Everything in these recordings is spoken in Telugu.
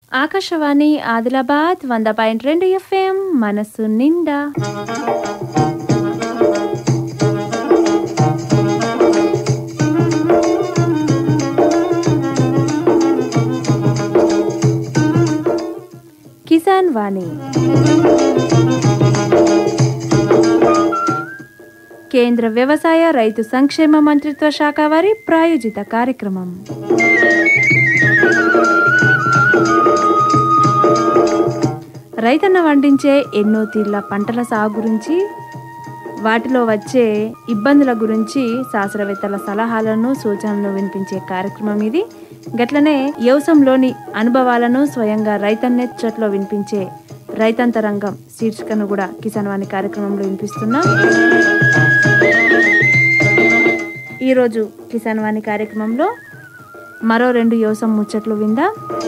ఆకాశవాణి ఆదిలాబాద్ వంద పాయింట్ రెండు ఎఫ్ఎం మనసు నిండా కిసాన్ వాణి కేంద్ర వ్యవసాయ రైతు సంక్షేమ మంత్రిత్వ శాఖ వారి ప్రాయోజిత కార్యక్రమం రైతన్న వండించే ఎన్నో తీర్ల పంటల సాగు గురించి వాటిలో వచ్చే ఇబ్బందుల గురించి శాస్త్రవేత్తల సలహాలను సూచనలను వినిపించే కార్యక్రమం ఇది గట్లనే వ్యవసాయంలోని అనుభవాలను స్వయంగా రైతన్నెచ్చట్లో వినిపించే రైతాంతరంగం శీర్షికను కూడా కిసాన్ వాణి కార్యక్రమంలో వినిపిస్తున్నాం ఈరోజు కిసాన్ వాణి కార్యక్రమంలో మరో రెండు వ్యవసాయం ముచ్చట్లు విందా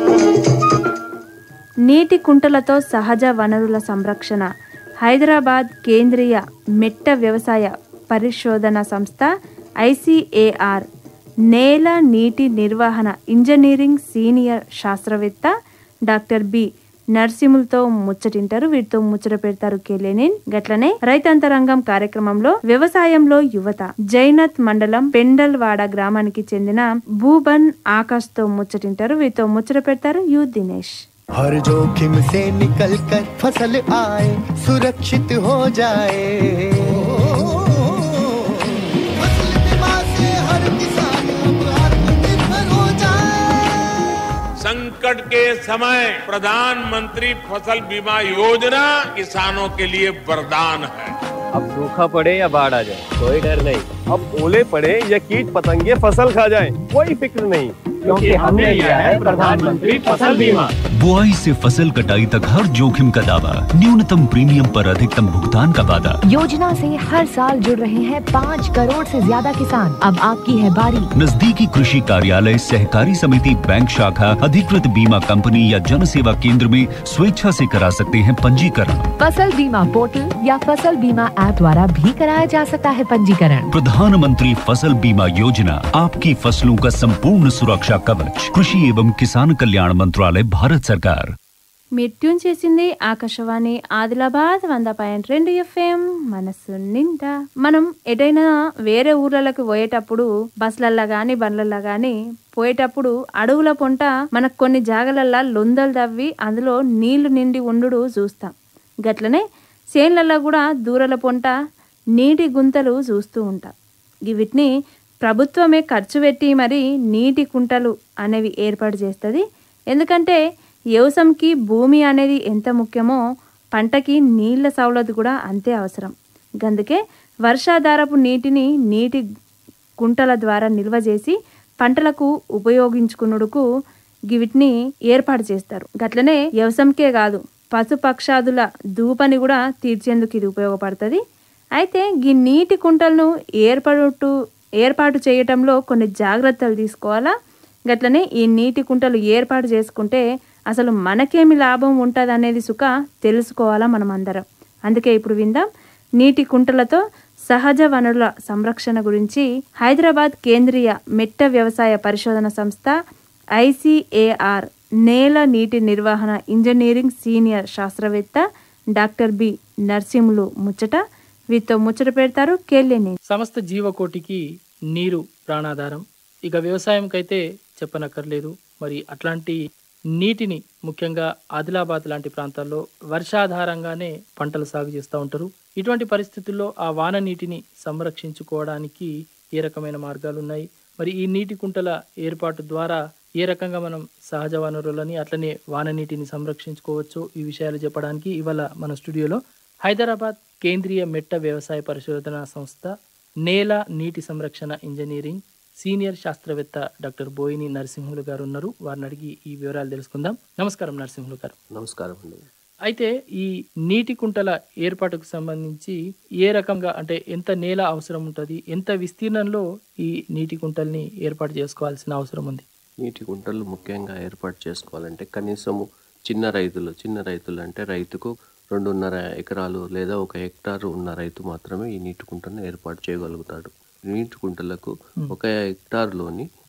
నీటి కుంటలతో సహజ వనరుల సంరక్షణ హైదరాబాద్ కేంద్రీయ మెట్ట వ్యవసాయ పరిశోధన సంస్థ ఐసిఏఆర్ నేల నీటి నిర్వహణ ఇంజనీరింగ్ సీనియర్ శాస్త్రవేత్త డాక్టర్ బి నర్సింహులతో ముచ్చటింటారు వీటితో ముచ్చట పెడతారు కెలెనిన్ గట్లనే రైతాంతరంగం కార్యక్రమంలో వ్యవసాయంలో యువత జైనత్ మండలం పెండల్వాడ గ్రామానికి చెందిన భూబన్ ఆకాష్ తో ముచ్చటింటారు వీటితో ముచ్చట పెడతారు యు దినేష్ हर जोखिम से निकल कर फसल आए सुरक्षित हो जाए फसल बीमा से हर किसान अब आत्मनिर्भर हो जाए संकट के समय प्रधानमंत्री फसल बीमा योजना किसानों के लिए वरदान है अब सूखा पड़े या बाढ़ आ जाए कोई डर नहीं अब ओले पड़े या कीट पतंगे फसल खा जाए कोई फिक्र नहीं क्योंकि हमने लिया है प्रधानमंत्री फसल बीमा बुआई से फसल कटाई तक हर जोखिम का दावा न्यूनतम प्रीमियम पर अधिकतम भुगतान का वादा योजना से हर साल जुड़ रहे हैं पाँच करोड़ से ज्यादा किसान अब आपकी है बारी नजदीकी कृषि कार्यालय सहकारी समिति बैंक शाखा अधिकृत बीमा कंपनी या जन सेवा केंद्र में स्वेच्छा से करा सकते हैं पंजीकरण फसल बीमा पोर्टल या फसल बीमा ऐप द्वारा भी कराया जा सकता है पंजीकरण प्रधानमंत्री फसल बीमा योजना आपकी फसलों का संपूर्ण सुरक्षा कवच कृषि एवं किसान कल्याण मंत्रालय भारत सरकार మీరు ట్యూన్ చేసింది ఆకాశవాణి ఆదిలాబాద్ వంద పాయింట్ రెండు ఎఫ్ఎం మనసు నిండా మనం ఎటైనా వేరే ఊర్లకు పోయేటప్పుడు బస్లల్లో గాని బండ్లల్లో గాని పోయేటప్పుడు అడవుల పొంట మనకు కొన్ని జాగలల్లా లొందలు తవ్వి అందులో నీళ్లు నిండి ఉండు చూస్తాం గట్లనే చేన్లల్లో కూడా దూరల పొంట నీటి గుంతలు చూస్తూ ఉంటాం వీటిని ప్రభుత్వమే ఖర్చు పెట్టి మరి నీటి కుంటలు అనేవి ఏర్పాటు చేస్తుంది ఎందుకంటే వ్యవసాయంకి భూమి అనేది ఎంత ముఖ్యమో పంటకి నీళ్ళ సౌలత్ కూడా అంతే అవసరం అందుకే వర్షాధారపు నీటిని నీటి కుంటల ద్వారా నిల్వ చేసి పంటలకు ఉపయోగించుకున్నడుకు వీటిని ఏర్పాటు చేస్తారు గట్లనే వ్యవసాయంకే కాదు పశుపక్షాదుల దూపని కూడా తీర్చేందుకు ఇది ఉపయోగపడుతుంది అయితే ఈ నీటి కుంటలను ఏర్పడుతూ ఏర్పాటు చేయటంలో కొన్ని జాగ్రత్తలు తీసుకోవాలా గట్లనే ఈ నీటి కుంటలు ఏర్పాటు చేసుకుంటే అసలు మనకేమి లాభం ఉంటుంది అనేది సుఖ తెలుసుకోవాలా మనం అందరం అందుకే ఇప్పుడు విందాం నీటి కుంటలతో సహజ వనరుల సంరక్షణ గురించి హైదరాబాద్ కేంద్రీయ మెట్ట వ్యవసాయ పరిశోధన సంస్థ ఐసిఏఆర్ నేల నీటి నిర్వహణ ఇంజనీరింగ్ సీనియర్ శాస్త్రవేత్త డాక్టర్ బి నర్సింహులు ముచ్చట వీటితో ముచ్చట పెడతారు కేళ్ళేని సమస్త జీవకోటికి నీరు ప్రాణాధారం ఇక వ్యవసాయంకైతే చెప్పనక్కర్లేదు మరి అట్లాంటి నీటిని ముఖ్యంగా ఆదిలాబాద్ లాంటి ప్రాంతాల్లో వర్షాధారంగానే పంటలు సాగు చేస్తూ ఉంటారు ఇటువంటి పరిస్థితుల్లో ఆ వాన నీటిని సంరక్షించుకోవడానికి ఏ రకమైన మార్గాలు ఉన్నాయి మరి ఈ నీటి కుంటల ఏర్పాటు ద్వారా ఏ రకంగా మనం సహజ వనరులని అట్లనే వాన నీటిని సంరక్షించుకోవచ్చు ఈ విషయాలు చెప్పడానికి ఇవాళ మన స్టూడియోలో హైదరాబాద్ కేంద్రీయ మెట్ట వ్యవసాయ పరిశోధన సంస్థ నేల నీటి సంరక్షణ ఇంజనీరింగ్ సీనియర్ శాస్త్రవేత్త డాక్టర్ బోయిని నరసింహులు గారు ఉన్నారు వారిని అడిగి ఈ వివరాలు తెలుసుకుందాం నమస్కారం నరసింహులు గారు నమస్కారం అండి అయితే ఈ నీటి కుంటల ఏర్పాటుకు సంబంధించి ఏ రకంగా అంటే ఎంత నేల అవసరం ఉంటుంది ఎంత విస్తీర్ణంలో ఈ నీటి కుంటల్ని ఏర్పాటు చేసుకోవాల్సిన అవసరం ఉంది నీటి గుంటలు ముఖ్యంగా ఏర్పాటు చేసుకోవాలంటే కనీసము చిన్న రైతులు చిన్న రైతులు అంటే రైతుకు రెండున్నర ఎకరాలు లేదా ఒక హెక్టారు ఉన్న రైతు మాత్రమే ఈ నీటి కుంటను ఏర్పాటు చేయగలుగుతాడు నీటి కుంటలకు ఒక హెక్టార్లోని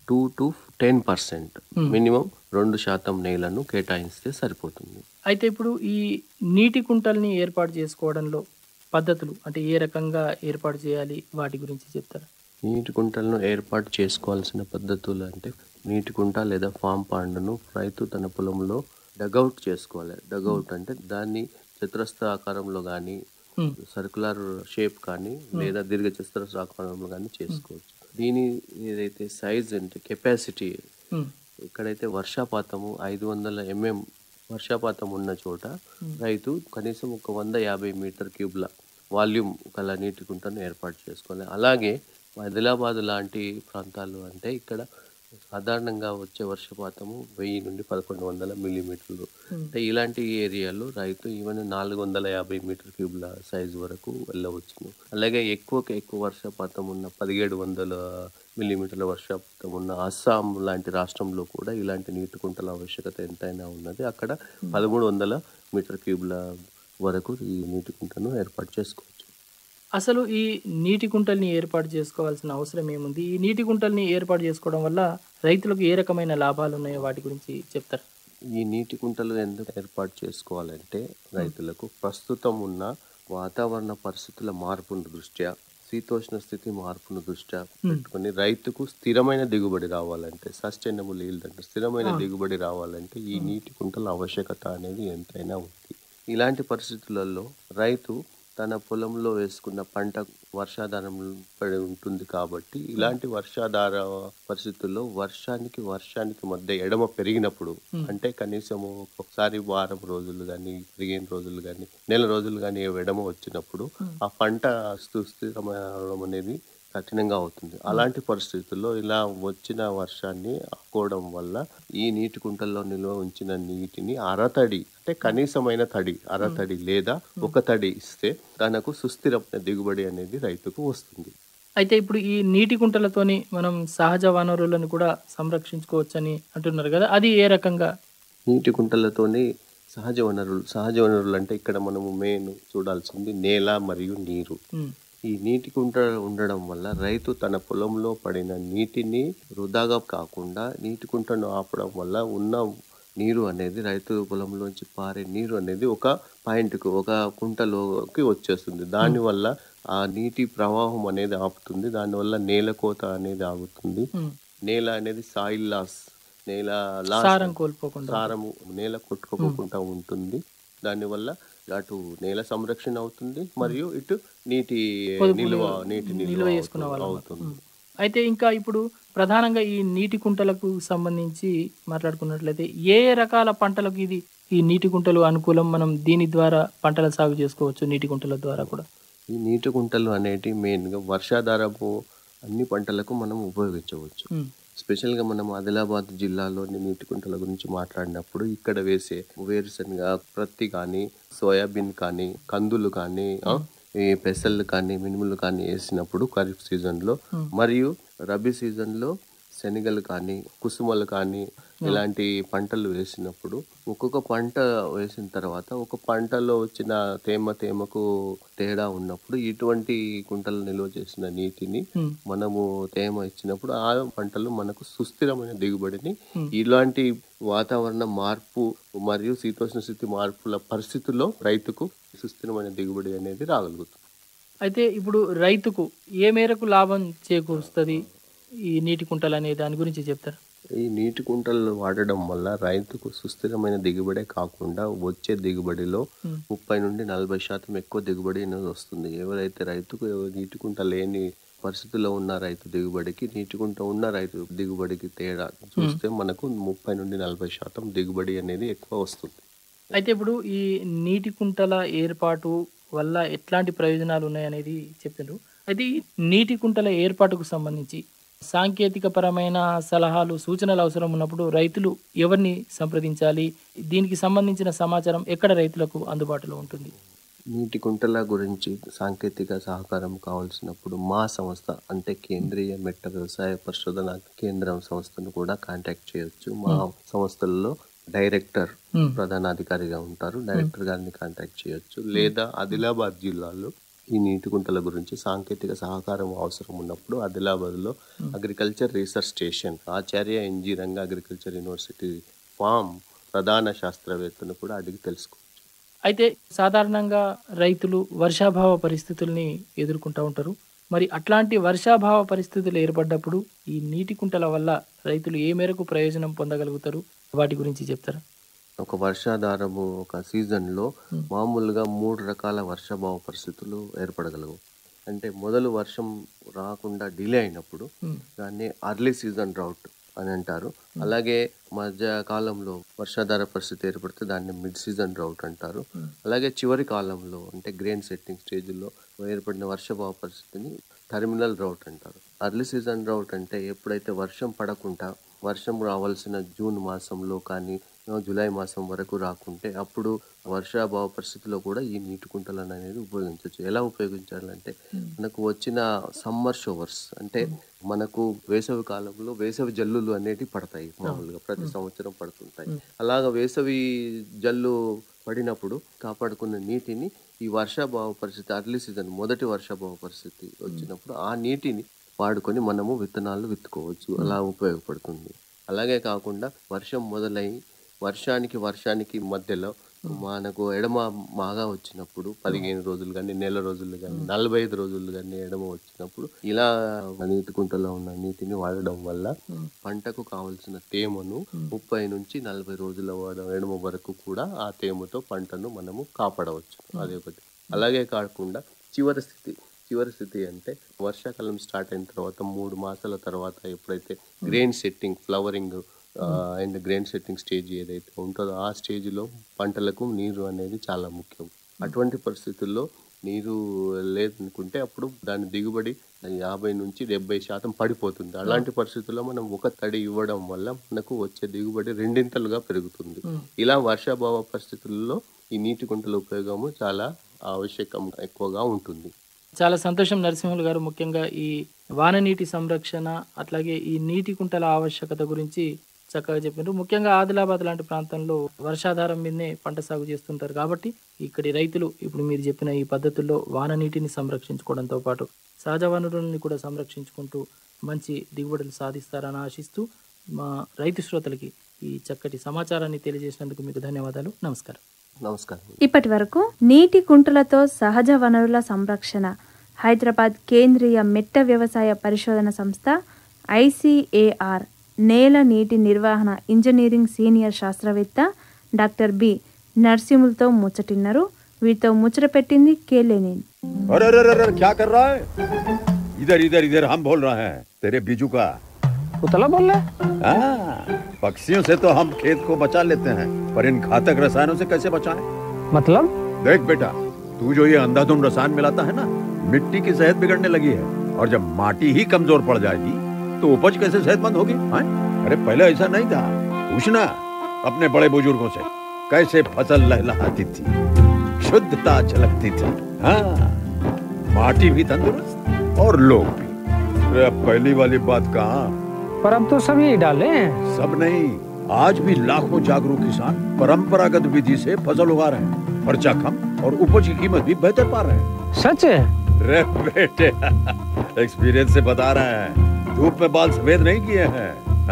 two to ten percent minimum రెండు శాతం నేలను కేటాయిస్తే సరిపోతుంది అయితే ఇప్పుడు ఈ నీటి కుంటల్ని ఏర్పాటు చేసుకోవడంలో పద్ధతులు అంటే ఏ రకంగా ఏర్పాటు చేయాలి వాటి గురించి చెప్తారా నీటి కుంటలను ఏర్పాటు చేసుకోవాల్సిన పద్ధతులు అంటే నీటి కుంట లేదా ఫామ్ పాండ్ను రైతు తన పొలంలో డగౌట్ చేసుకోవాలి డగౌట్ అంటే దాన్ని చతురస్ర ఆకారంలో కానీ సర్కులర్ షేప్ కానీ లేదా దీర్ఘ చతురస్ర ఆకారంలో కానీ చేసుకోవచ్చు దీని ఏదైతే సైజ్ అంటే కెపాసిటీ ఎక్కడైతే వర్షాపాతము ఐదు వందల ఎంఎం వర్షాపాతం ఉన్న చోట రైతు కనీసం ఒక వంద యాభై మీటర్ క్యూబ్ల వాల్యూమ్ గల నీటి కుంటను ఏర్పాటు చేసుకోవాలి అలాగే ఆదిలాబాద్ లాంటి ప్రాంతాలు అంటే ఇక్కడ సాధారణంగా వచ్చే వర్షపాతము వెయ్యి నుండి పదకొండు వందల మిల్లీమీటర్లు అంటే ఇలాంటి ఏరియాలో రైతు ఈవెన్ నాలుగు వందల యాభై మీటర్ క్యూబ్ల సైజు వరకు వెళ్ళవచ్చును అలాగే ఎక్కువకి ఎక్కువ వర్షపాతం ఉన్న పదిహేడు వందల మిల్లీమీటర్ల వర్షపాతం ఉన్న అస్సాం లాంటి రాష్ట్రంలో కూడా ఇలాంటి నీటి కుంటల ఆవశ్యకత ఎంతైనా ఉన్నది అక్కడ పదమూడు వందల మీటర్ క్యూబ్ల వరకు ఈ నీటి కుంటను ఏర్పాటు చేసుకోవచ్చు అసలు ఈ నీటి కుంటల్ని ఏర్పాటు చేసుకోవాల్సిన అవసరం ఏముంది ఈ నీటి కుంటల్ని ఏర్పాటు చేసుకోవడం వల్ల రైతులకు ఏ రకమైన లాభాలు ఉన్నాయో వాటి గురించి చెప్తారు ఈ నీటి కుంటలు ఎందుకు ఏర్పాటు చేసుకోవాలంటే రైతులకు ప్రస్తుతం ఉన్న వాతావరణ పరిస్థితుల మార్పును దృష్ట్యా శీతోష్ణ స్థితి మార్పును దృష్ట్యా పెట్టుకొని రైతుకు స్థిరమైన దిగుబడి రావాలంటే సస్టైనబుల్ ఈల్డ్ అంటే స్థిరమైన దిగుబడి రావాలంటే ఈ నీటి కుంటల ఆవశ్యకత అనేది ఎంతైనా ఉంది ఇలాంటి పరిస్థితులలో రైతు తన పొలంలో వేసుకున్న పంట వర్షాధారం పడి ఉంటుంది కాబట్టి ఇలాంటి వర్షాధార పరిస్థితుల్లో వర్షానికి వర్షానికి మధ్య ఎడమ పెరిగినప్పుడు అంటే కనీసము ఒకసారి వారం రోజులు కానీ పదిహేను రోజులు కానీ నెల రోజులు కానీ ఎడమ వచ్చినప్పుడు ఆ పంట సుస్థిరమవడం అనేది కఠినంగా అవుతుంది అలాంటి పరిస్థితుల్లో ఇలా వచ్చిన వర్షాన్ని ఆపుకోవడం వల్ల ఈ నీటి కుంటల్లో నిల్వ ఉంచిన నీటిని అరతడి అంటే కనీసమైన తడి అరతడి లేదా ఒక తడి ఇస్తే తనకు సుస్థిరమైన దిగుబడి అనేది రైతుకు వస్తుంది అయితే ఇప్పుడు ఈ నీటి కుంటలతోని మనం సహజ వనరులను కూడా సంరక్షించుకోవచ్చని అంటున్నారు కదా అది ఏ రకంగా నీటి కుంటలతోని సహజ వనరులు సహజ వనరులు అంటే ఇక్కడ మనము మెయిన్ చూడాల్సింది నేల మరియు నీరు ఉమ్, ఈ నీటి కుంట ఉండడం వల్ల రైతు తన పొలంలో పడిన నీటిని వృధాగా కాకుండా నీటి కుంటను ఆపడం వల్ల ఉన్న నీరు అనేది రైతు పొలంలోంచి పారే నీరు అనేది ఒక పాయింట్కు ఒక కుంటలోకి వచ్చేస్తుంది దానివల్ల ఆ నీటి ప్రవాహం అనేది ఆపుతుంది దానివల్ల నేల కోత అనేది ఆగుతుంది ఉమ్. నేల అనేది సాయిల్ లాస్ నేల లాస్ సారం కోల్పోకుండా సారము నేల కొట్టుకోకుండా ఉంటుంది దానివల్ల అటు నేల సంరక్షణ అవుతుంది మరియు ఇటు నీటి నిల్వ నీటి నిల్వ నిల్వ చేసుకునే అవుతు- వాళ్ళం అవుతుంది అయితే ఇంకా ఇప్పుడు ప్రధానంగా ఈ నీటి కుంటలకు సంబంధించి మాట్లాడుకున్నట్లయితే ఏ ఏ రకాల పంటలకు ఇది ఈ నీటి కుంటలు అనుకూలం మనం దీని ద్వారా పంటల సాగు చేసుకోవచ్చు నీటి కుంటల ద్వారా కూడా ఈ నీటి కుంటలు అనేటి మెయిన్గా వర్షాధారపు అన్ని పంటలకు మనం ఉపయోగించవచ్చు ఉమ్, స్పెషల్గా మనం ఆదిలాబాద్ జిల్లాలోని నీటి కుంటల గురించి మాట్లాడినప్పుడు ఇక్కడ వేసే వేరుశనగ ప్రత్తి కానీ సోయాబీన్ కానీ కందులు కానీ ఆ, ఈ పెసళ్ళు కానీ మినుములు కానీ వేసినప్పుడు ఖరీఫ్ సీజన్లో మరియు రబీ సీజన్లో శనగలు కానీ కుసుమలు కానీ ఇలాంటి పంటలు వేసినప్పుడు ఒక్కొక్క పంట వేసిన తర్వాత ఒక పంటలో వచ్చిన తేమ తేమకు తేడా ఉన్నప్పుడు ఇటువంటి కుంటలు నిల్వ చేసిన నీటిని మనము తేమ ఇచ్చినప్పుడు ఆ పంటలు మనకు సుస్థిరమైన దిగుబడిని ఇలాంటి వాతావరణ మార్పు మరియు శీతోష్ణ స్థితి మార్పుల పరిస్థితుల్లో రైతుకు సుస్థిరమైన దిగుబడి అనేది రాగలుగుతుంది అయితే ఇప్పుడు రైతుకు ఏ మేరకు లాభం చేకూరుస్తుంది ఈ నీటి కుంటలు అనే దాని గురించి చెప్తారు ఈ నీటి కుంటలు వాడడం వల్ల రైతుకు సుస్థిరమైన దిగుబడే కాకుండా వచ్చే దిగుబడిలో ముప్పై నుండి నలభై శాతం ఎక్కువ దిగుబడి అనేది వస్తుంది ఎవరైతే రైతుకు నీటి కుంట లేని పరిస్థితిలో ఉన్న రైతు దిగుబడికి నీటి కుంట ఉన్న రైతు దిగుబడికి తేడా చూస్తే మనకు ముప్పై నుండి నలభై శాతం దిగుబడి అనేది ఎక్కువ వస్తుంది అయితే ఇప్పుడు ఈ నీటి కుంటల ఏర్పాటు వల్ల ఎట్లాంటి ప్రయోజనాలు ఉన్నాయనేది చెప్పిండ్రు అయితే ఈ నీటి కుంటల ఏర్పాటుకు సంబంధించి సాంకేతిక పరమైన సలహాలు సూచనలు అవసరం ఉన్నప్పుడు రైతులు ఎవరిని సంప్రదించాలి దీనికి సంబంధించిన సమాచారం ఎక్కడ రైతులకు అందుబాటులో ఉంటుంది నీటి కుంటల గురించి సాంకేతిక సహకారం కావాల్సినప్పుడు మా సంస్థ అంటే కేంద్రీయ మెట్ట వ్యవసాయ పరిశోధన కేంద్రం సంస్థను కూడా కాంటాక్ట్ చేయొచ్చు మా సంస్థల్లో డైరెక్టర్ ప్రధానాధికారిగా ఉంటారు డైరెక్టర్ గారిని కాంటాక్ట్ చేయొచ్చు లేదా ఆదిలాబాద్ జిల్లాలో ఈ నీటి కుంటల గురించి సాంకేతిక సహకారం అవసరం ఉన్నప్పుడు ఆదిలాబాద్లో agriculture research station Acharya N G Ranga agriculture university farm ప్రధాన శాస్త్రవేత్తను కూడా అడిగి తెలుసుకోవచ్చు అయితే సాధారణంగా రైతులు వర్షాభావ పరిస్థితుల్ని ఎదుర్కొంటూ ఉంటారు మరి అట్లాంటి వర్షాభావ పరిస్థితులు ఏర్పడ్డప్పుడు ఈ నీటి కుంటల వల్ల రైతులు ఏ మేరకు ప్రయోజనం పొందగలుగుతారు వాటి గురించి చెప్తారా ఒక వర్షాధారము ఒక సీజన్లో మామూలుగా మూడు రకాల వర్షాభావ పరిస్థితులు ఏర్పడగలవు అంటే మొదలు వర్షం రాకుండా డిలే అయినప్పుడు దాన్ని అర్లీ సీజన్ డ్రౌట్ అని అంటారు అలాగే మధ్య కాలంలో వర్షాధార పరిస్థితి ఏర్పడితే దాన్ని మిడ్ సీజన్ డ్రౌట్ అంటారు అలాగే చివరి కాలంలో అంటే గ్రెయిన్ సెట్టింగ్ స్టేజ్లో ఏర్పడిన వర్షభావ పరిస్థితిని టర్మినల్ డ్రౌట్ అంటారు అర్లీ సీజన్ డ్రౌట్ అంటే ఎప్పుడైతే వర్షం పడకుండా వర్షం రావాల్సిన జూన్ మాసంలో కానీ ఆ, జూలై మాసం వరకు రాకుంటే అప్పుడు వర్షాభావ పరిస్థితిలో కూడా ఈ నీటి కుంటలను అనేది ఉపయోగించవచ్చు ఎలా ఉపయోగించాలంటే మనకు వచ్చిన సమ్మర్ షవర్స్ అంటే మనకు వేసవి కాలంలో వేసవి జల్లులు అనేటివి పడతాయి మామూలుగా ప్రతి సంవత్సరం పడుతుంటాయి అలాగ వేసవి జల్లు పడినప్పుడు కాపాడుకున్న నీటిని ఈ వర్షాభావ పరిస్థితి అర్లీ సీజన్ మొదటి వర్షాభావ పరిస్థితి వచ్చినప్పుడు ఆ నీటిని వాడుకొని మనము విత్తనాలు విత్తుకోవచ్చు అలా ఉపయోగపడుతుంది అలాగే కాకుండా వర్షం మొదలై వర్షానికి వర్షానికి మధ్యలో మనకు ఎడమ బాగా వచ్చినప్పుడు పదిహేను రోజులు కానీ నెల రోజులు కానీ నలభై ఐదు రోజులు కానీ ఎడమ వచ్చినప్పుడు ఇలా నీటి కుంటలో ఉన్న నీటిని వాడడం వల్ల పంటకు కావలసిన తేమను ముప్పై నుంచి నలభై రోజుల వాడ- ఎడమ వరకు కూడా ఆ తేమతో పంటను మనము కాపాడవచ్చు అదే ఒకటి అలాగే కాకుండా చివరి స్థితి చివరి స్థితి అంటే వర్షాకాలం స్టార్ట్ అయిన తర్వాత మూడు మాసాల తర్వాత ఎప్పుడైతే grain setting flowering and grain setting stage ఏదైతే ఉంటుందో ఆ స్టేజ్లో పంటలకు నీరు అనేది చాలా ముఖ్యం అటువంటి పరిస్థితుల్లో నీరు లేదనుకుంటే అప్పుడు దాని దిగుబడి యాభై నుంచి డెబ్బై శాతం పడిపోతుంది అలాంటి పరిస్థితుల్లో మనం ఒక తడి ఇవ్వడం వల్ల మనకు వచ్చే దిగుబడి రెండింతలుగా పెరుగుతుంది ఇలా వర్షాభావ పరిస్థితుల్లో ఈ నీటి కుంటల ఉపయోగము చాలా ఆవశ్యకం ఎక్కువగా ఉంటుంది చాలా సంతోషం నరసింహులు గారు ముఖ్యంగా ఈ వాన నీటి సంరక్షణ అట్లాగే ఈ నీటి కుంటల ఆవశ్యకత గురించి చక్కగా చెప్పారు ముఖ్యంగా ఆదిలాబాద్ లాంటి ప్రాంతంలో వర్షాధారం మీదనే పంట సాగు చేస్తుంటారు కాబట్టి ఇక్కడి రైతులు ఇప్పుడు మీరు చెప్పిన ఈ పద్ధతుల్లో వాన నీటిని సంరక్షించుకోవడంతో పాటు సహజ వనరులని కూడా సంరక్షించుకుంటూ మంచి దిగుబడులు సాధిస్తారని ఆశిస్తూ మా రైతు శ్రోతలకి ఈ చక్కటి సమాచారాన్ని తెలియజేసినందుకు మీకు ధన్యవాదాలు నమస్కారం నమస్కారం ఇప్పటి వరకు నీటి కుంటలతో సహజ వనరుల సంరక్షణ హైదరాబాద్ కేంద్రీయ మెట్ట వ్యవసాయ పరిశోధన సంస్థ ఐసిఏఆర్ నేల నీటి నిర్వహణ ఇంజనీరింగ్ సీనియర్ శాస్త్రవేత్త డాక్టర్ బి నర్సింహులతో ముచ్చటిన్నారు వీరితో ముచ్చట పెట్టింది కేలేనేని अरे अरे अरे अरे, क्या कर रहा है इधर इधर इधर हम बोल रहे हैं तेरे बीजू का उतला बोल रहा हाँ, पक्षियों से तो हम खेत को बचा लेते हैं पर इन घातक रसायनों से कैसे बचाएं? मतलब देख बेटा तू जो ये अंधाधुंध रसायन मिलाता है ना मिट्टी की सेहत बिगड़ने लगी है और जब माटी ही कमजोर पड़ जाएगी तो उपज कैसे सेहतमंद होगी हाँ? अरे पहले ऐसा नहीं था पूछना अपने बड़े बुजुर्गों से कैसे फसल लहलहाती थी शुद्धता झलकती थी हाँ माटी भी तंदुरुस्त और लोग भी अरे अब पहली वाली बात कहाँ पर अब तो सब यही डाले हैं सब नहीं आज भी लाखों जागरूक किसान परंपरागत विधि से फसल उगा रहे हैं खर्चा कम और उपज की कीमत भी बेहतर पा रहे हैं सच है रे बेटे एक्सपीरियंस से बता रहे हैं धूप में बाल सफेद नहीं किए हैं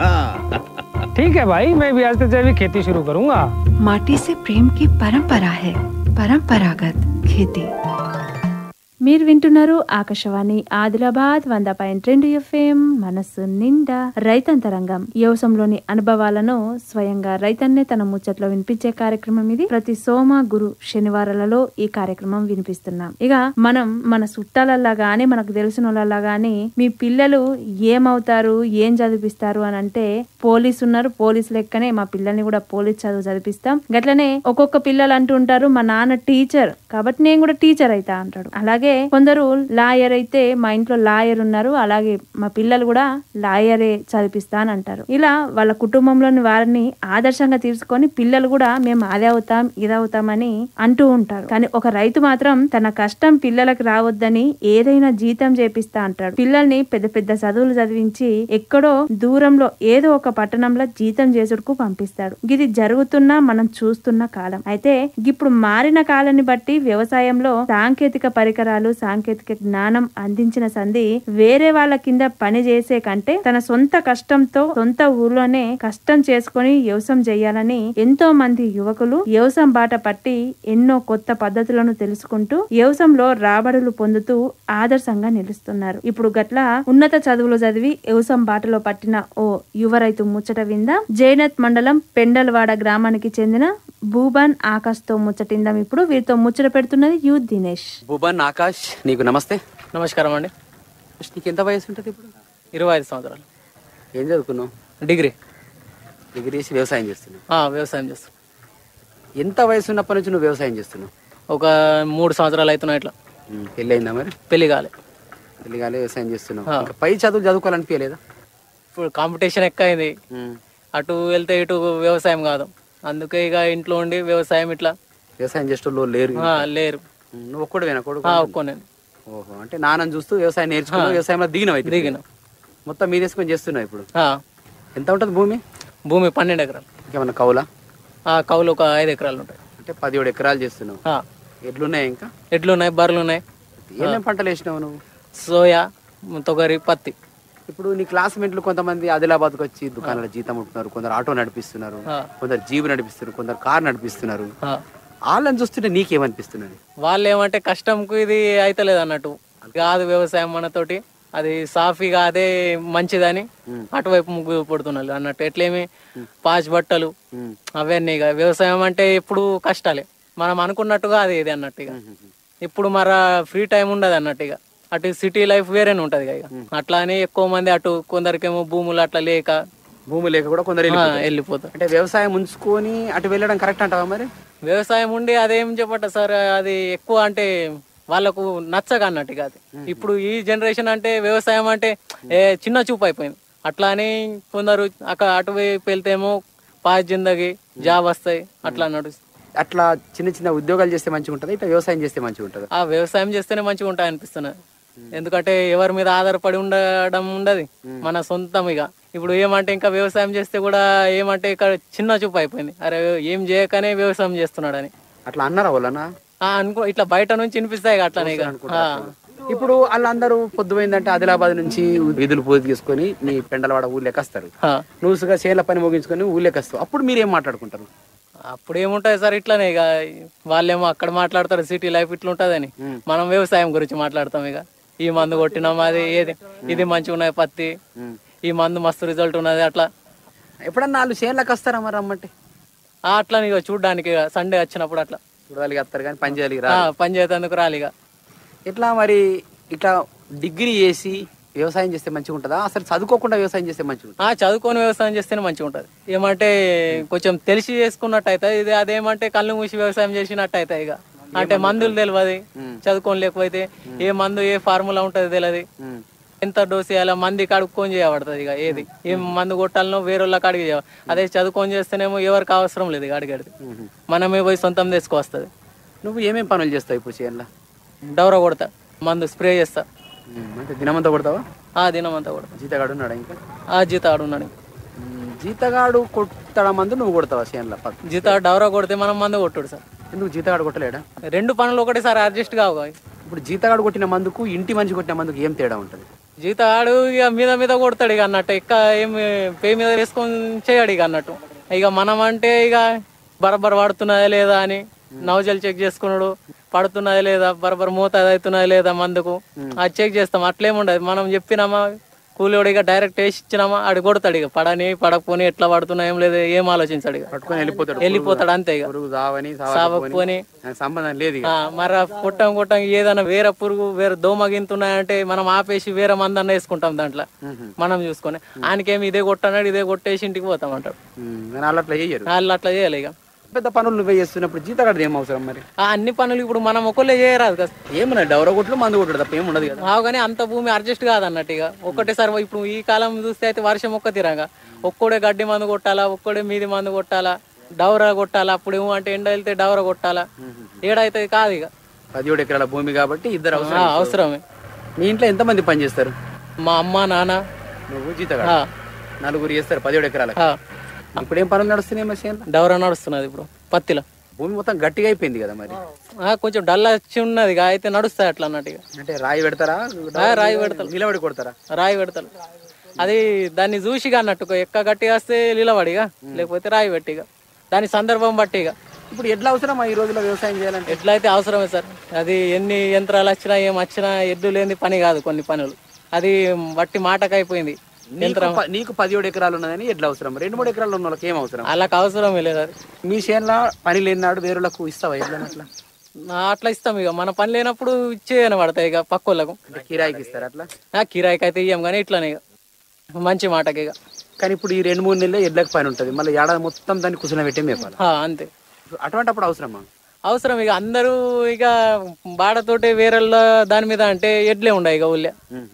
हाँ ठीक है भाई मैं भी आज से जैविक खेती शुरू करूंगा माटी से प्रेम की परंपरा है परंपरागत खेती మీరు వింటున్నారు ఆకాశవాణి ఆదిలాబాద్ వంద పాయింట్ రెండు ఎఫ్ఎం మనసు నిండా రైతంతరంగం వ్యవసాయంలోని అనుభవాలను స్వయంగా రైతన్నే తన ముచ్చట్లో వినిపించే కార్యక్రమం ఇది ప్రతి సోమ గురు శనివారాలలో ఈ కార్యక్రమం వినిపిస్తున్నాం ఇక మనం మన చుట్టాలల్లా గాని మనకు తెలిసిన వాళ్ళ గాని మీ పిల్లలు ఏమవుతారు ఏం చదివిస్తారు అని అంటే పోలీసు ఉన్నారు పోలీసు లెక్కనే మా పిల్లల్ని కూడా పోలీస్ చదువు చదివిస్తాం గట్లనే ఒక్కొక్క పిల్లలు అంటూ ఉంటారు మా నాన్న టీచర్ కాబట్టి నేను కూడా టీచర్ అయితా అంటాడు అలాగే కొందరు లాయర్ అయితే మా ఇంట్లో లాయర్ ఉన్నారు అలాగే మా పిల్లలు కూడా లాయరే చదివిస్తా అని అంటారు ఇలా వాళ్ళ కుటుంబంలోని వారిని ఆదర్శంగా తీసుకొని పిల్లలు కూడా మేము అదే అవుతాం ఇది అవుతామని అంటూ ఉంటారు కానీ ఒక రైతు మాత్రం తన కష్టం పిల్లలకు రావద్దని ఏదైనా జీతం చేపిస్తా అంటాడు పిల్లల్ని పెద్ద పెద్ద చదువులు చదివించి ఎక్కడో దూరంలో ఏదో ఒక పట్టణంలో జీతం చేసుడుకు పంపిస్తాడు ఇది జరుగుతున్న మనం చూస్తున్న కాలం అయితే ఇప్పుడు మారిన కాలాన్ని బట్టి వ్యవసాయంలో సాంకేతిక పరికరాలు పరికరాలు సాంకేతిక జ్ఞానం అందించిన సంధి వేరే వాళ్ళ కింద పని చేసే కంటే తన సొంత కష్టంతో సొంత ఊర్లోనే కష్టం చేసుకొని వ్యవసాయం చేయాలని ఎంతో మంది యువకులు వ్యవసాయం బాట పట్టి ఎన్నో కొత్త పద్ధతులను తెలుసుకుంటూ వ్యవసాయంలో రాబడులు పొందుతూ ఆదర్శంగా నిలుస్తున్నారు ఇప్పుడు గట్ల ఉన్నత చదువులు చదివి వ్యవసాయం బాటలో పట్టిన ఓ యువ రైతు ముచ్చట విందా జైనత్ మండలం పెండల్వాడ గ్రామానికి చెందిన భూబాన్ ఆకాష్ తో ముచ్చటిందాం ఇప్పుడు వీరితో ముచ్చట పెడుతున్నది యూ దినేష్ భూబన్ ఆకాష్ నీకు నమస్తే నమస్కారం అండి ఫస్ట్ నీకు ఎంత వయసు ఉంటుంది ఇప్పుడు ఇరవై ఐదు సంవత్సరాలు ఏం చదువుకున్నావు డిగ్రీ డిగ్రీ చేసి వ్యవసాయం చేస్తున్నావు ఆ, వ్యవసాయం చేస్తాం ఎంత వయసు ఉన్నప్పటి నుంచి నువ్వు వ్యవసాయం చేస్తున్నావు ఒక మూడు సంవత్సరాలు అవుతున్నాయి ఇట్లా ఉమ్, పెళ్ళి అయిందా మరి పెళ్లి కాలే పెళ్లి కాలే వ్యవసాయం చేస్తున్నావు ఆ. ఇంకా పై చదువు చదువుకోవాలనిపించలేదా ఇప్పుడు కాంపిటీషన్ ఎక్కువ అయింది అటు వెళ్తే ఇటు వ్యవసాయం కాదు అందుకే ఇక ఇంట్లో ఉండి వ్యవసాయం ఇట్లా వ్యవసాయం చేసేటోళ్ళు లేరు ఆ, లేరు ఉమ్, నువ్వు ఒక్కడువేనా కొడుకు ఆ, ఒక్కోనేను. ఓహో అంటే నాన్నని చూస్తూ వ్యవసాయం నేర్చుకున్నావు ఆ. వ్యవసాయంలో దిగినావు అయితే దిగిన. మొత్తం మీద వేసుకొని చేస్తున్నావు ఇప్పుడు ఆ, ఎంత ఉంటుంది భూమి భూమి పన్నెండు ఎకరాలు ఇంకేమన్నా కౌలా ఆ, కౌలు ఒక ఐదు ఎకరాలు ఉంటాయి అంటే పదిహేడు ఎకరాలు చేస్తున్నావు ఆ, ఎడ్లున్నాయి ఇంకా ఎడ్లు ఉన్నాయి బర్రెలు ఉన్నాయి ఏమేమి పంటలు వేసినావు నువ్వు సోయా తొగరి పత్తి ఇప్పుడు నీ క్లాస్మేట్లు కొంతమంది ఆదిలాబాద్కి వచ్చి దుకాణాల జీతం ఉంటున్నారు కొందరు ఆటో నడిపిస్తున్నారు ఆ. కొందరు జీబు నడిపిస్తున్నారు కొందరు కార్ నడిపిస్తున్నారు ఆ. వాళ్ళని చూస్తుంటే నీకేమనిపిస్తున్నది వాళ్ళు ఏమంటే కష్టంకు ఇది అయితలేదు అన్నట్టు కాదు వ్యవసాయం మనతోటి అది సాఫీగా అదే మంచిదని అటువైపు ముగ్గు పడుతున్నారు అన్నట్టు ఎట్లేమి పాచి బట్టలు అవన్నీ ఇక వ్యవసాయం అంటే ఎప్పుడు కష్టాలే మనం అనుకున్నట్టుగా అది ఇది అన్నట్టు ఇక ఇప్పుడు మరి ఫ్రీ టైం ఉండదు అన్నట్టు ఇక అటు సిటీ లైఫ్ వేరేనే ఉంటది ఇక అట్లా అని ఎక్కువ మంది అటు కొందరికేమో భూములు అట్లా లేక భూమి లేక కూడా కొందరు ఆ, వెళ్ళిపోతారు. వెళ్ళిపోతారు అంటే వ్యవసాయం ఉంచుకొని అటు వెళ్ళడం కరెక్ట్ అంటావా మరి వ్యవసాయం ఉండి అదేం చెప్పట సార్ అది ఎక్కువ అంటే వాళ్ళకు నచ్చక అన్నట్టు ఇక అది ఇప్పుడు ఈ జనరేషన్ అంటే వ్యవసాయం అంటే ఏ చిన్న చూపు అయిపోయింది అట్లా అని కొందరు అక్కడ అటువైపు వెళ్తేమో పాస్ జిందగి జాబ్ వస్తాయి అట్లా అన్నట్టు అట్లా చిన్న చిన్న ఉద్యోగాలు చేస్తే మంచిగా ఉంటుంది ఇట్లా వ్యవసాయం చేస్తే మంచిగా ఉంటుంది ఆ వ్యవసాయం చేస్తేనే మంచిగా ఉంటాయి అనిపిస్తున్నది ఎందుకంటే ఎవరి మీద ఆధారపడి ఉండడం ఉండదు మన సొంతం ఇక ఇప్పుడు ఏమంటే ఇంకా వ్యవసాయం చేస్తే కూడా ఏమంటే ఇక్కడ చిన్న చూపు అయిపోయింది అరే ఏం చేయకనే వ్యవసాయం చేస్తున్నాడని అట్లా అన్నారా వాళ్ళనా ఆ, అనుకో ఇట్లా బయట నుంచి వినిపిస్తాయి ఇక అట్లనే ఇక ఆ. ఇప్పుడు వాళ్ళందరూ పొద్దుపోయిందంటే ఆదిలాబాద్ నుంచి విధులు పూర్తి చేసుకొని నీ పెండలవాడ ఊళ్ళోకి వస్తారు ఆ. నువ్వుగా చేల పని ముగించుకొని ఊళ్ళోకి వస్తావు అప్పుడు మీరు ఏం మాట్లాడుకుంటారు అప్పుడు ఏముంటది సార్ ఇట్లానే ఇక వాళ్ళేమో అక్కడ మాట్లాడతారు సిటీ లైఫ్ ఇట్లా ఉంటదని మనం వ్యవసాయం గురించి మాట్లాడతాం ఇక ఈ మందు కొట్టినాం అది ఏది ఇది మంచిగా ఉన్నది పత్తి ఈ మందు మస్తు రిజల్ట్ ఉన్నది అట్లా ఎప్పుడన్నా వాళ్ళు చేనులకు వస్తారా మరి రమ్మంటే ఆ, అట్లా ఇక చూడడానికి సండే వచ్చినప్పుడు అట్లా చూడాలి వస్తారు కానీ పని చేయాలి ఆ, పని చేసేందుకు రాలి ఇక ఇట్లా మరి ఇట్లా డిగ్రీ చేసి వ్యవసాయం చేస్తే మంచిగా ఉంటుందా అసలు చదువుకోకుండా వ్యవసాయం చేస్తే మంచిగా ఉంటుంది ఆ చదువుకొని వ్యవసాయం చేస్తేనే మంచిగా ఉంటది ఏమంటే కొంచెం తెలిసి చేసుకున్నట్టు అవుతుంది ఇది అదేమంటే కళ్ళు మూసి వ్యవసాయం చేసినట్టు అవుతాయి ఇక అంటే మందులు తెలియదు చదువుకొని లేకపోతే ఏ మందు ఏ ఫార్ములా ఉంటది తెలియదు ఎంత డోస్ చేయాలో మంది కడుక్కొని చేయబడుతుంది ఇక ఏది ఏ మందు కొట్టాలనో వేరే వాళ్ళకి అడిగి చేయాలి అదే చదువుకొని చేస్తేనేమో ఎవరికి అవసరం లేదు ఇక అడిగడిది మనమే పోయి సొంతం తీసుకొస్తుంది నువ్వు ఏమేం పనులు చేస్తావు ఇప్పుడు చేనులో డౌర కొడతా మందు స్ప్రే చేస్తా అంటే దినమంతా కొడతావా ఆ దినం అంతా కొడతా జీతగాడు ఉన్నాడా ఇంకా ఆ జీత ఆడున్నాడు జీతగాడు కొట్టడం మందు నువ్వు కొడతావా చేనులో జీత డౌరా కొడితే మనం మందు కొట్టుడు సార్ ఎందుకు జీతగాడు కొట్టలేడా రెండు పనులు ఒకటేసారి అడ్జస్ట్ కావు ఇప్పుడు జీతగాడు కొట్టిన మందుకు ఇంటి మనిషి కొట్టిన మందుకు ఏం తేడా ఉంటుంది జీత ఆడు ఇక మీద మీద కొడతాడు ఇక అన్నట్టు ఇక ఏం పే మీద వేసుకొని చేయడు ఇక అన్నట్టు ఇక మనం అంటే ఇక బరబర్ పడుతున్నదా లేదా అని నవజలు చెక్ చేసుకున్నాడు పడుతున్నదా లేదా బరబర్ మూత అవుతున్నదా లేదా మందుకు అది చెక్ చేస్తాం అట్లేముండదు మనం చెప్పినామా కూలివాడు ఇక డైరెక్ట్ వేసి ఇచ్చినామా ఆడు కొడతాడు ఇక పడని పడకపోని ఎట్లా పడుతున్నా ఏం లేదు ఏం ఆలోచించాడు ఇక పట్టుకొని వెళ్ళిపోతాడు వెళ్ళిపోతాడు అంతే ఇక పురుగు దావని సావకపోని నాకు సంబంధం లేదు ఇక ఆ, మరి ఆ కొట్టం కొట్టం ఏదైనా వేరే పురుగు వేరే దోమ గింతున్నాయంటే మనం ఆపేసి వేరే మందన్న వేసుకుంటాం దాంట్లో మనం చూసుకొని ఆయనకేమి ఇదే కొట్టన్నాడు ఇదే కొట్టేసి ఇంటికి పోతాం అంటాడు ఉమ్, కానీ వాళ్ళు అట్లా చెయ్యరు వాళ్ళు అట్లా చేయాలి ఇక పెద్ద పనులు నువ్వే చేస్తున్నప్పుడు జీతగాడు ఏం అవసరం మరి ఆ అన్ని పనులు ఇప్పుడు మనం ఒకళ్ళే చేయరాదు కదా ఏమన్నా డౌర కొట్లు మందు కొట్టడు తప్ప ఏముండదు కదా ఆవు కానీ అంత భూమి అడ్జస్ట్ కాదన్నట్టు ఇక ఒక్కటేసారి ఇప్పుడు ఈ కాలం చూస్తే అయితే వర్షం ఒక్క తిరగా ఒక్కడే గడ్డి మందు కొట్టాలా ఒక్కడే మీది మందు కొట్టాలా డౌరా కొట్టాలా అప్పుడు ఏమో అంటే ఎండ వెళ్తే డౌరా కొట్టాలా ఏడైతే కాదు ఇక పదిహేడు ఎకరాల భూమి కాబట్టి ఇద్దరు ఆ, అవసరం అవసరమే మీ ఇంట్లో ఎంతమంది పని చేస్తారు మా అమ్మ నాన్న నువ్వు జీతగాడు ఆ. నలుగురు చేస్తారు పదిహేడు ఎకరాల ఆ. ఇప్పుడు ఏం పనులు నడుస్తున్నాయి మరి చేనులో డౌరా నడుస్తున్నది ఇప్పుడు పత్తిలో భూమి మొత్తం గట్టిగా అయిపోయింది కదా మరి ఆ, కొంచెం డల్ వచ్చి ఉన్నది ఇక అయితే నడుస్తాయి అట్లా అన్నట్టు ఇక అంటే రాయి పెడతారా ఆ, రాయి పెడతారు నిలబడి కొడతారా రాయి పెడతారు అది దాన్ని చూసిగా అన్నట్టు ఎక్క గట్టిగా వస్తే నిలబడిగా లేకపోతే రాయి పెట్టిగా దాని సందర్భం బట్టిగా ఇప్పుడు ఎట్లా అవసరమా ఈ రోజుల్లో వ్యవసాయం చేయాలంటే ఎట్లా అయితే అవసరమే సార్ అది ఎన్ని యంత్రాలు వచ్చినా ఏం వచ్చినా ఎడ్లు లేని పని కాదు కొన్ని పనులు అది బట్టి మాటకు అయిపోయింది నీకు యంత్రం ప- నీకు పదిహేడు ఎకరాలు ఉన్నదని ఎట్లా అవసరం రెండు మూడు ఎకరాలు ఉన్న వాళ్ళకి ఏం అవసరం వాళ్ళకి అవసరమే లేదు అది మీ చేనులో పని లేనినాడు వేరులకు ఇస్తావా ఎట్లా అట్లా ఆ, అట్లా ఇస్తాం ఇక మన పని లేనప్పుడు ఇచ్చేయని పడతాయి ఇక పక్కోళ్ళకు అంటే కిరాయికి ఇస్తారా అట్లా ఆ, కిరాయికి అయితే ఇయ్యం కానీ ఇట్లానే ఇక మంచి మాటకి ఇక కానీ ఇప్పుడు ఈ రెండు మూడు నెలలు ఎడ్లకు పని ఉంటుంది మళ్ళీ ఏడాది మొత్తం దాన్ని కుసిన పెట్టే మేపాలి ఆ, అంతే అటువంటి అప్పుడు అవసరమా అవసరం ఇక అందరూ ఇక బాడతోటి వేరేళ్ళ దాని మీద అంటే ఎడ్లే ఉండవు ఇక ఊళ్ళే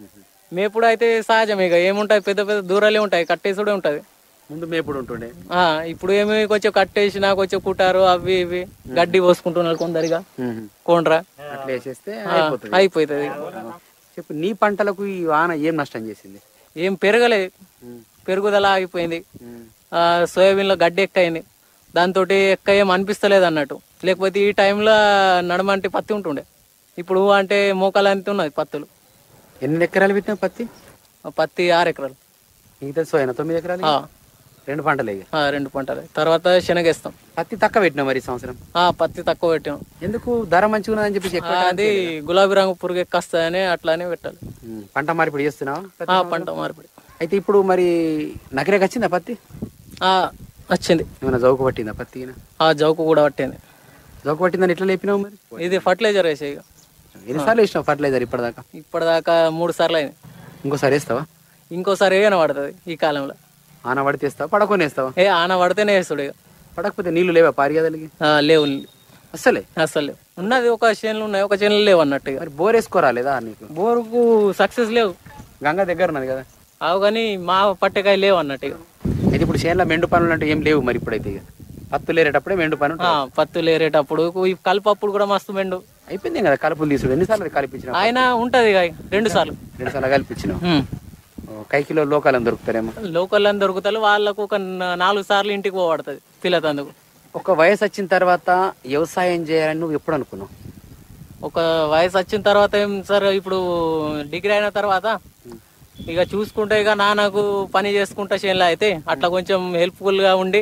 మేపుడు అయితే సహజం ఇక ఏముంటాయి పెద్ద పెద్ద దూరాలే ఉంటాయి కట్టేసుడే ఉంటది ముందు మేపుడు ఉంటుండే ఆ ఇప్పుడు ఏమి కొంచెం కట్టేసినా కొంచెం కుట్టారు అవి ఇవి గడ్డి పోసుకుంటున్నారు కొందరిగా కోండ్రా అట్లా వేసేస్తే ఆ, అయిపోతుంది అయిపోతుంది చెప్పు నీ పంటలకు ఈ వాన ఏం నష్టం చేసింది ఏం పెరగలేదు పెరుగుదల ఆగిపోయింది ఆ, సోయాబీన్లో గడ్డి ఎక్కయింది దాంతో ఎక్క ఏం అనిపిస్తలేదు అన్నట్టు లేకపోతే ఈ టైంలో నడమంటే పత్తి ఉంటుండే ఇప్పుడు అంటే మోకాలు అంత ఉన్నది పత్తులు ఎన్ని ఎకరాలు పెట్టినా పత్తి ఆ పత్తి ఆరు ఎకరాలు మిగతా సోయన తొమ్మిది ఎకరాలు ఆ. రెండు పంటలు ఇక ఆ, రెండు పంటలు తర్వాత శనగేస్తాం పత్తి తక్కువ పెట్టినా మరి ఈ సంవత్సరం ఆ, పత్తి తక్కువ పెట్టాం ఎందుకు ధర మంచిగా ఉన్నదని చెప్పేసి ఎక్కువ ఆ, అది గులాబీ రంగు పురుగు ఎక్కస్తాయని అట్లానే పెట్టాలి ఉమ్, పంట మార్పిడి చేస్తున్నావా ప్రతి ఆ, సంవత్సరం? పంట మార్పిడి అయితే ఇప్పుడు మరి నగరేకి వచ్చిందా పత్తి ఆ, వచ్చింది ఏమైనా జౌకు పట్టిందా పత్తి ఈయన? ఆ జౌకు కూడా పట్టింది జౌకు పట్టిందని ఎట్లా లేపినావు మరి ఇది ఫర్టిలైజర్ వేసే ఇక ఎన్నిసార్లు వేసినావు ఫర్టిలైజర్ ఇప్పటిదాకా ఇప్పటిదాకా మూడు సార్లు అయింది ఇంకోసారి వేస్తావా ఇంకోసారి ఏమైనా పడుతుంది ఈ కాలంలో ఆన పడితే వేస్తావా పడకొని వేస్తావా ఏ ఆన పడితేనే వేస్తాడు ఇక పడకపోతే నీళ్లు లేవా పారిగదలిగి ఆ, లేవు అస్సలే అసలు లేవు ఉన్నది ఒక చేనులు ఉన్నాయి ఒక చేనులు లేవు అన్నట్టు ఇక మరి బోర్ వేసుకోరా లేదా నీకు బోరుకు సక్సెస్ లేవు గంగ దగ్గర ఉన్నది కదా అవు కానీ మా పట్టకాయ లేవు అన్నట్టు ఇక అయితే ఇప్పుడు చేనులో మెండు పనులు అంటే ఏం లేవు మరి ఇప్పుడైతే ఇక పత్తు లేరేటప్పుడే మెండు పని ఆ, పత్తులు ఏరేటప్పుడు ఈ కలుపప్పుడు కూడా మస్తు మెండు అయిపోయింది కదా కలుపులు తీసుడు ఎన్నిసార్లు కలిపించిన ఆయన ఉంటది ఇక రెండు సార్లు రెండు సార్లు కలిపించినావు ఓ, కై కిలో లోకాలను దొరుకుతారేమో లోకల్ అని దొరుకుతారు వాళ్ళకు ఒక నా- నాలుగు సార్లు ఇంటికి పోబడుతుంది పిల్లతందుకు ఒక వయసు వచ్చిన తర్వాత వ్యవసాయం చేయాలని నువ్వు ఎప్పుడు అనుకున్నావు ఒక వయసు వచ్చిన తర్వాత ఏం సార్ ఇప్పుడు డిగ్రీ అయిన తర్వాత ఇక చూసుకుంటే ఇక నాన్నకు పని చేసుకుంటా చేనులో అయితే అట్లా కొంచెం హెల్ప్ఫుల్ గా ఉండి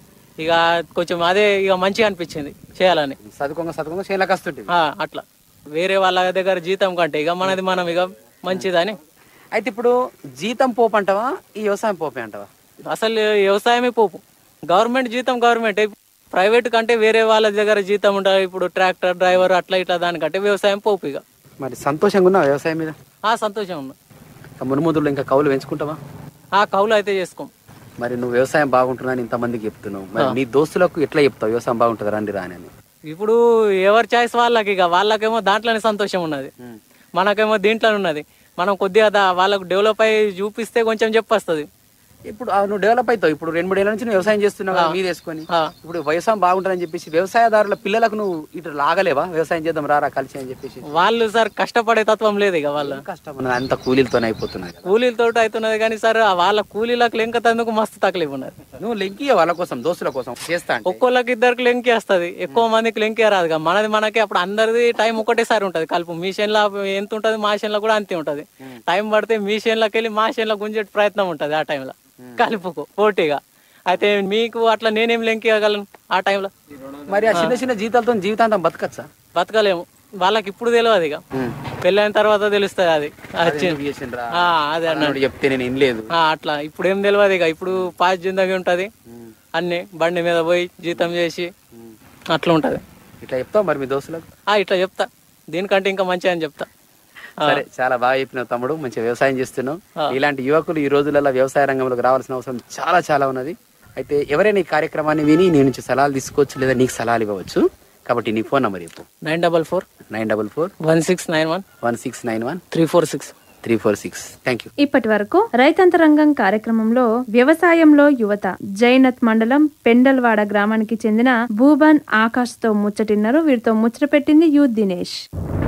ఇక కొంచెం అదే ఇక మంచిగా అనిపించింది చేయాలని చదువుకోగా చదువుకోగా చేనులకు వస్తుంటుంది ఆ, అట్లా వేరే వాళ్ళ దగ్గర జీతం కంటే ఇక మనది మనం ఇక మంచిదని అయితే ఇప్పుడు జీతం పోపు అంటావా ఈ వ్యవసాయం పోపే అంటావా అసలు వ్యవసాయమే పోపు గవర్నమెంట్ జీతం గవర్నమెంట్ ప్రైవేట్ కంటే వేరే వాళ్ళ దగ్గర జీతం ఉంటుంది ఇప్పుడు ట్రాక్టర్ డ్రైవర్ అట్లా ఇట్లా దానికంటే వ్యవసాయం పోపు ఇక మరి సంతోషంగా ఉన్నావా వ్యవసాయం మీద ఆ సంతోషం ఉన్నా మునుముదులు ఇంకా కౌలు పెంచుకుంటావా ఆ కౌలు అయితే చేసుకోం మరి నువ్వు వ్యవసాయం బాగుంటుందని ఇంతమందికి చెప్తున్నావు మరి నీ దోస్తులకు ఎట్లా చెప్తావు వ్యవసాయం బాగుంటుంది రండి రాని అని ఇప్పుడు ఎవరి చాయిస్ వాళ్ళకి ఇక వాళ్ళకేమో దాంట్లోనే సంతోషం ఉన్నది మనకేమో దీంట్లోనే ఉన్నది మనం కొద్దిగా దా- వాళ్ళకు డెవలప్ అయ్యి చూపిస్తే కొంచెం చెప్పొస్తుంది ఇప్పుడు ఆ నువ్వు డెవలప్ అవుతావు ఇప్పుడు రెండు మూడేళ్ల నుంచి నువ్వు వ్యవసాయం చేస్తున్నావు కదా, ఆ. మీద వేసుకొని ఆ. ఇప్పుడు వ్యవసాయం బాగుంటుందని చెప్పేసి వ్యవసాయదారుల పిల్లలకు నువ్వు ఇటు లాగలేవా వ్యవసాయం చేద్దాం రారా కలిసి అని చెప్పేసి వాళ్ళు సార్ కష్టపడే తత్వం లేదు ఇక వాళ్ళ కష్టం ఉన్నది అంత కూలీలతోనే అయిపోతున్నది కదా. కూలీలతో అవుతున్నది కానీ సార్ ఆ వాళ్ళ కూలీలకు లెంక తందుకు మస్తు తక్లీఫ్ ఉన్నది నువ్వు లెంకియ వాళ్ళ కోసం దోస్తుల కోసం చేస్తా అంటే ఒక్కోళ్ళకి ఇద్దరికి లెంకి వస్తుంది ఎక్కువ మందికి లెంకి రాదు ఇక. మనది మనకి అప్పుడు అందరిది టైం ఒకటేసారి ఉంటది కలుపు మీ చేనులో ఎంత ఉంటది మా చేనులో కూడా అంతే ఉంటది టైం పడితే మీ చేనులోకి వెళ్ళి మా చేనులో గుంజే ప్రయత్నం ఉంటది ఆ టైంలో కలుపుకు పోటీగా అయితే మీకు అట్లా నేనేం లెంకి ఇవ్వగలను ఆ టైంలో మరి ఆ చిన్న చిన్న జీతాలతో జీవితాంతం బతకచ్చా బతకలేము వాళ్ళకి ఇప్పుడు తెలియదు ఇక పెళ్ళైన తర్వాత తెలుస్తుంది అది వచ్చి- ఎందుకు చేసిండ్రా? ఆ, అదే అన్నాడు అన్నాడు చెప్తే నేను వినలేదు ఆ, అట్లా ఇప్పుడు ఏం తెలియదు ఇక ఇప్పుడు పాస్ జిందగీ ఉంటది అన్ని బండి మీద పోయి జీతం చేసి అట్లా ఉంటది ఇట్లా చెప్తావు మరి మీ దోస్తులకు ఆ ఇట్లా చెప్తా దీనికంటే ఇంకా మంచిగా అని చెప్తా ఆ. సరే చాలా బాగా చెప్పినావు తమ్ముడు మంచి వ్యవసాయం చేస్తున్నావు ఆ. ఇలాంటి యువకులు ఈ రోజులలో వ్యవసాయ రంగంలోకి రావాల్సిన అవసరం చాలా చాలా ఉన్నది అయితే ఎవరైనా ఈ కార్యక్రమాన్ని విని నీ నుంచి సలహాలు తీసుకోవచ్చు లేదా నీకు సలహాలు ఇవ్వవచ్చు కాబట్టి నీ ఫోన్ నెంబర్ చెప్పు nine double four nine double four one six nine one one six nine one three four six three four six thank you ఇప్పటి వరకు రైతాంతరంగం కార్యక్రమంలో వ్యవసాయంలో యువత జైనత్ మండలం పెండల్వాడ గ్రామానికి చెందిన భూబన్ ఆకాష్ తో ముచ్చటిన్నారు వీరితో ముచ్చట పెట్టింది యూ దినేష్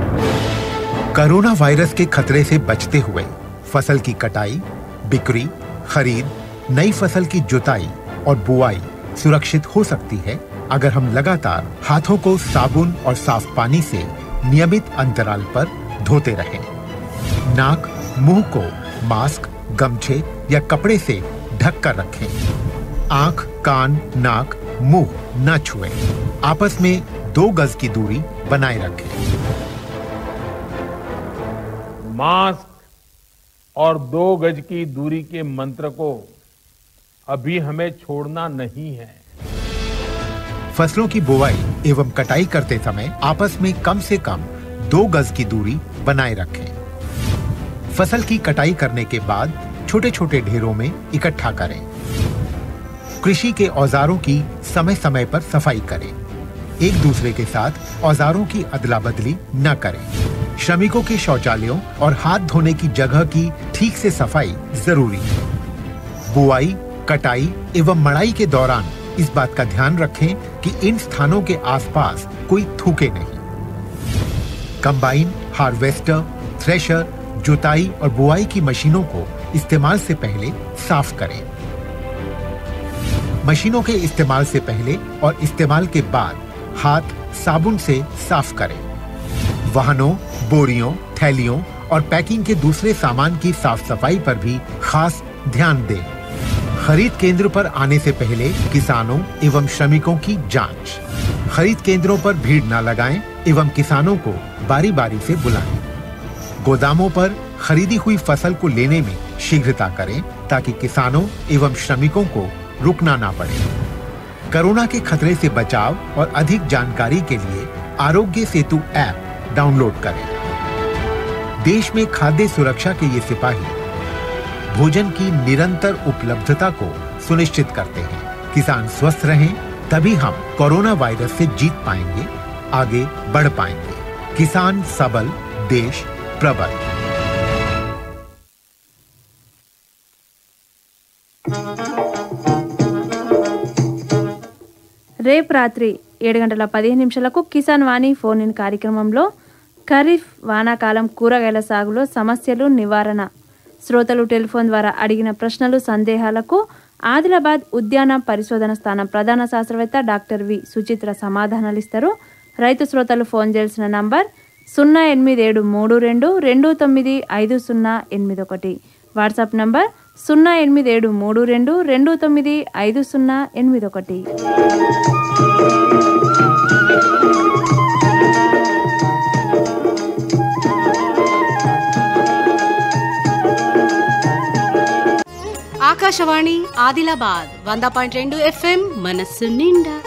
कोरोना वायरस के खतरे से बचते हुए फसल की कटाई बिक्री खरीद नई फसल की जुताई और बुआई सुरक्षित हो सकती है अगर हम लगातार हाथों को साबुन और साफ पानी से नियमित अंतराल पर धोते रहें। नाक मुंह को मास्क गमछे या कपड़े से ढक कर रखें आंख कान नाक मुंह न छुएं। आपस में दो गज की दूरी बनाए रखें मास्क और दो गज की दूरी के मंत्र को अभी हमें छोड़ना नहीं है फसलों की बुवाई एवं कटाई करते समय आपस में कम से कम दो गज की दूरी बनाए रखें फसल की कटाई करने के बाद छोटे छोटे ढेरों में इकट्ठा करें कृषि के औजारों की समय समय पर सफाई करें एक दूसरे के साथ औजारों की अदला बदली न करें श्रमिकों के शौचालयों और हाथ धोने की जगह की ठीक से सफाई जरूरी है बुआई कटाई एवं मड़ाई के दौरान इस बात का ध्यान रखें कि इन स्थानों के आसपास कोई थूके नहीं कंबाइन हार्वेस्टर थ्रेशर जुताई और बुआई की मशीनों को इस्तेमाल से पहले साफ करें मशीनों के इस्तेमाल से पहले और इस्तेमाल के बाद हाथ साबुन से साफ करें वाहनों बोरियों थैलियों और पैकिंग के दूसरे सामान की साफ सफाई पर भी खास ध्यान दें खरीद केंद्र पर आने से पहले किसानों एवं श्रमिकों की जांच खरीद केंद्रों पर भीड़ न लगाएं एवं किसानों को बारी बारी से बुलाएं गोदामों पर खरीदी हुई फसल को लेने में शीघ्रता करें ताकि किसानों एवं श्रमिकों को रुकना ना पड़े कोरोना के खतरे से बचाव और अधिक जानकारी के लिए आरोग्य सेतु ऐप डाउनलोड करें देश में खाद्य सुरक्षा के ये सिपाही भोजन की निरंतर उपलब्धता को सुनिश्चित करते हैं किसान स्वस्थ रहें तभी हम कोरोना वायरस से जीत पाएंगे आगे बढ़ पाएंगे किसान सबल देश प्रबल రేపు రాత్రి ఏడు గంటల పదిహేను నిమిషాలకు కిసాన్ వాణి ఫోన్ ఇన్ కార్యక్రమంలో ఖరీఫ్ వానాకాలం కూరగాయల సాగులో సమస్యలు నివారణ శ్రోతలు టెలిఫోన్ ద్వారా అడిగిన ప్రశ్నలు సందేహాలకు ఆదిలాబాద్ ఉద్యాన పరిశోధన స్థానం ప్రధాన శాస్త్రవేత్త డాక్టర్ వి సుచిత్ర సమాధానాలు ఇస్తారు రైతు శ్రోతలు ఫోన్ చేయాల్సిన నంబర్ సున్నా ఎనిమిది ఏడు మూడు రెండు రెండు తొమ్మిది ఐదు సున్నా ఎనిమిది ఒకటి వాట్సాప్ నంబర్ సున్నా ఎనిమిది ఏడు మూడు రెండు రెండు తొమ్మిది ఐదు సున్నా ఎనిమిది ఒకటి ఆకాశవాణి ఆదిలాబాద్ వంద పాయింట్ రెండు ఎఫ్ఎం మనస్సు నిండా